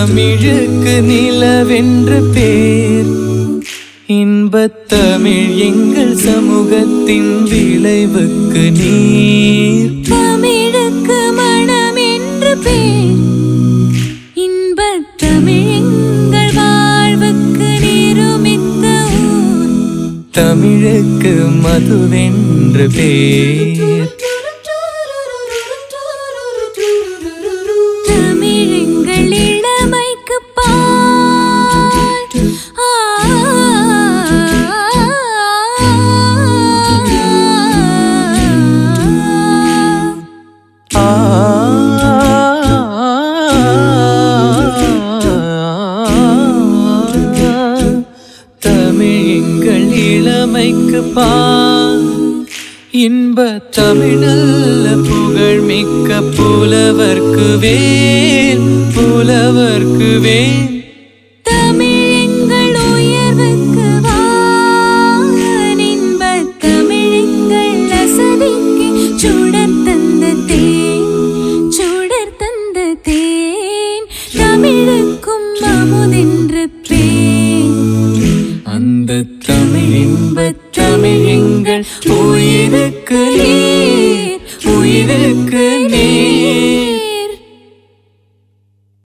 தமிழுக்கு நிலவென்று பேர் இன்பத் தமிழ் எங்கள் சமூகத்தின் விளைவுக்கு நீர் தமிழுக்கு மனம் என்று பேர் இன்பத் தமிழ் எங்கள் வாழ்வுக்கு நிருமித்த ஊர் தமிழுக்கு மதுவென்று பேர் தமிழெங்கள் இளமைக்கு பால் ஆ ஆ தமிழ் எங்கள் இளமைக்கு பால் இன்ப தமிழல்ல புகழ் மிக்க புலவர்க்கு வேல் புலவர்க்கு வேல் தமிழெங்கள் உயர்வுக்கு வான் இன்பத் தமிழெங்கள் அசதிக்கு சுடர் தந்த தேன் சுடர் தந்த தேன் தமிழுக்கும் அமுதென்று பேன் அந்த தமிழ் இன்பத் தமிழ் எங்கள் உயிருக்கு நீர் உயிருக்கு நீர்